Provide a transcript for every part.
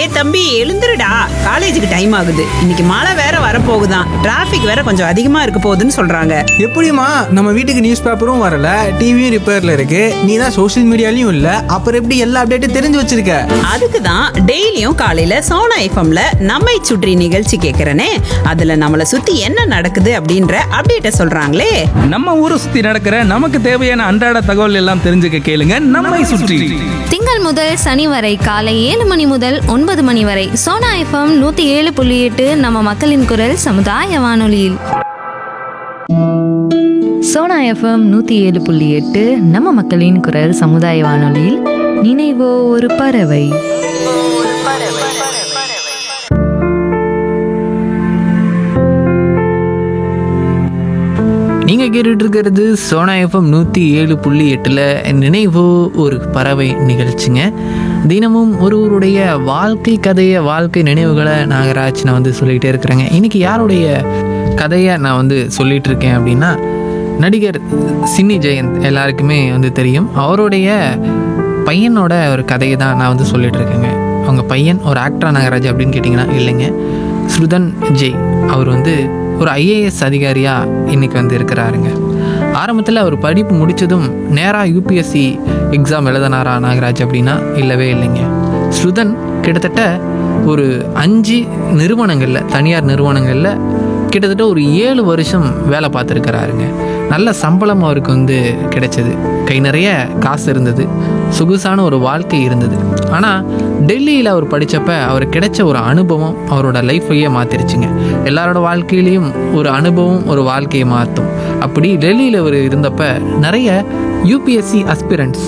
டேய் தம்பி எழுந்துருடா காலேஜுக்கு டைம் ஆகுது இன்னைக்கு மழை வேற வரப்போகுதான் டிராஃபிக் வேற கொஞ்சம் அதிகமா இருக்க போகுதுன்னு சொல்றாங்க எப்படிம்மா நம்ம வீட்டுக்கு நியூஸ் பேப்பரும் வரல டிவியும் ரிப்பேர்ல இருக்கு நீ தான் சோஷியல் மீடியாலையும் இல்ல அப்புறம் எப்படி எல்லா அப்டேட்டும் தெரிஞ்சு வச்சிருக்க அதுக்கு தான் டெய்லியும் காலையில சோனா எஃப்எம்ல நம்மை சுற்றி நிகழ்ச்சி கேட்கறனே அதுல நம்மள சுத்தி என்ன நடக்குது அப்படின்ற அப்டேட்ட சொல்றாங்களே நம்ம ஊரை சுத்தி நடக்கிற நமக்கு தேவையான அன்றாட தகவல் எல்லாம் தெரிஞ்சுக்க கேளுங்க நம்மை சுற்றி திங்கள் முதல் சனி வரை காலை ஏழு மணி முதல் ஒன்பது மணி வரை சோனா எஃப்எம் நூத்தி ஏழு புள்ளி எட்டு நம்ம மக்களின் குரல் சமுதாய வானொலியில் சோனா எஃப்எம் நூற்றி ஏழு புள்ளி எட்டு நம்ம மக்களின் குரல் சமுதாய வானொலியில் நினைவோ ஒரு பறவை நீங்க கேட்டுட்டு இருக்கிறது சோனா எஃப்எம் நூற்றி ஏழு புள்ளி எட்டில் நினைவோ ஒரு பறவை நிகழ்ச்சிங்க தினமும் ஒருவருடைய வாழ்க்கை கதையை வாழ்க்கை நினைவுகளை நாகராஜ் நான் வந்து சொல்லிக்கிட்டே இருக்கிறேங்க இன்னைக்கு யாருடைய கதையை நான் வந்து சொல்லிட்டு இருக்கேன் அப்படின்னா நடிகர் சின்னி ஜெயந்த் எல்லாருக்குமே வந்து தெரியும் அவருடைய பையனோட ஒரு கதையை தான் நான் வந்து சொல்லிட்டு இருக்கேங்க அவங்க பையன் ஒரு ஆக்டரா நாகராஜ் அப்படின்னு கேட்டிங்கன்னா இல்லைங்க ஸ்ருதன் ஜெய் அவர் வந்து ஒரு ஐஏஎஸ் அதிகாரியாக இன்னைக்கு வந்து இருக்கிறாருங்க ஆரம்பத்தில் அவர் படிப்பு முடித்ததும் நேராக யூபிஎஸ்சி எக்ஸாம் எழுதினாரா நாகராஜ் அப்படின்னா இல்லவே இல்லைங்க ஸ்ருதன் கிட்டத்தட்ட ஒரு அஞ்சு நிறுவனங்களில் தனியார் நிறுவனங்களில் கிட்டத்தட்ட ஒரு ஏழு வருஷம் வேலை பார்த்துருக்கிறாருங்க நல்ல சம்பளம் அவருக்கு வந்து கிடைச்சது கை நிறைய காசு இருந்தது சொகுசான ஒரு வாழ்க்கை இருந்தது ஆனால் டெல்லியில் அவர் படித்தப்ப அவருக்கு கிடைச்ச ஒரு அனுபவம் அவரோட லைஃப்பையே மாற்றிருச்சுங்க எல்லாரோட வாழ்க்கையிலையும் ஒரு அனுபவம் ஒரு வாழ்க்கையை மாற்றும் அப்படி டெல்லியில் அவர் இருந்தப்ப நிறைய யூபிஎஸ்சி அஸ்பிரண்ட்ஸ்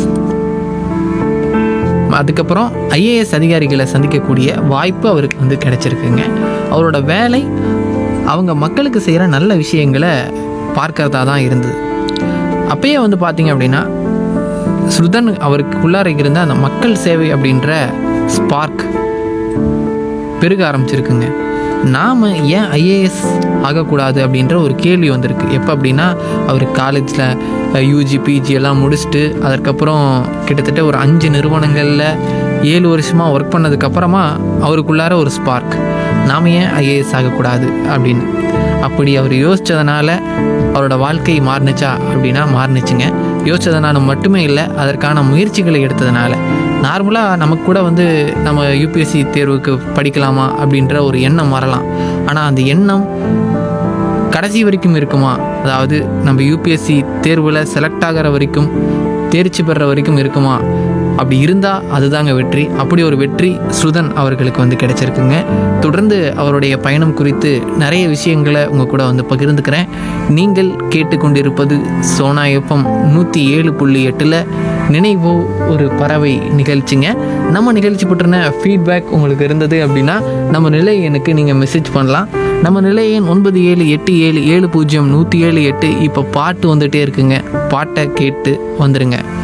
அதுக்கப்புறம் ஐஏஎஸ் அதிகாரிகளை சந்திக்கக்கூடிய வாய்ப்பு அவருக்கு வந்து கிடைச்சிருக்குங்க அவரோட வேலை அவங்க மக்களுக்கு செய்கிற நல்ல விஷயங்களை பார்க்கறதா தான் இருந்தது அப்பயே வந்து பார்த்தீங்க அப்படின்னா ஸ்ருதன் அவருக்குள்ளார இருந்த அந்த மக்கள் சேவை அப்படின்ற ஸ்பார்க் பெருக ஆரம்பிச்சிருக்குங்க நாம் ஏன் ஐஏஎஸ் ஆகக்கூடாது அப்படின்ற ஒரு கேள்வி வந்திருக்கு எப்போ அப்படின்னா அவர் காலேஜில் யூஜி பிஜி எல்லாம் முடிச்சுட்டு அதற்கப்புறம் கிட்டத்தட்ட ஒரு அஞ்சு நிறுவனங்களில் ஏழு வருஷமாக ஒர்க் பண்ணதுக்கப்புறமா அவருக்குள்ளார ஒரு ஸ்பார்க் நாம் ஏன் ஐஏஎஸ் ஆகக்கூடாது அப்படின்னு அப்படி அவர் யோசித்ததுனால அவரோட வாழ்க்கை மாறுனுச்சா அப்படின்னா மாறுனுச்சுங்க யோசிச்சதுனால மட்டுமே இல்லை அதற்கான முயற்சிகளை எடுத்ததுனால நார்மலாக நமக்கு கூட வந்து நம்ம யூபிஎஸ்சி தேர்வுக்கு படிக்கலாமா அப்படின்ற ஒரு எண்ணம் வரலாம் ஆனால் அந்த எண்ணம் கடைசி வரைக்கும் இருக்குமா அதாவது நம்ம யூபிஎஸ்சி தேர்வில் செலக்ட் ஆகிற வரைக்கும் தேர்ச்சி பெற வரைக்கும் இருக்குமா அப்படி இருந்தால் அதுதாங்க வெற்றி அப்படி ஒரு வெற்றி ஸ்ருதன் அவர்களுக்கு வந்து கிடைச்சிருக்குங்க தொடர்ந்து அவருடைய பயணம் குறித்து நிறைய விஷயங்களை உங்கள் கூட வந்து பகிர்ந்துக்கிறேன் நீங்கள் கேட்டுக்கொண்டிருப்பது சோனா எஃப்எம் நூற்றி ஏழு புள்ளி எட்டில் நினைவோ ஒரு பறவை நிகழ்ச்சிங்க நம்ம நிகழ்ச்சி பற்றின ஃபீட்பேக் உங்களுக்கு இருந்தது அப்படின்னா நம்ம நிலை எனக்கு நீங்கள் மெசேஜ் பண்ணலாம் நம்ம நிலை எண் ஒன்பது ஏழு எட்டு ஏழு ஏழு பூஜ்ஜியம் நூற்றி ஏழு எட்டு இப்போ பாட்டு வந்துட்டே இருக்குங்க பாட்டை கேட்டு வந்துடுங்க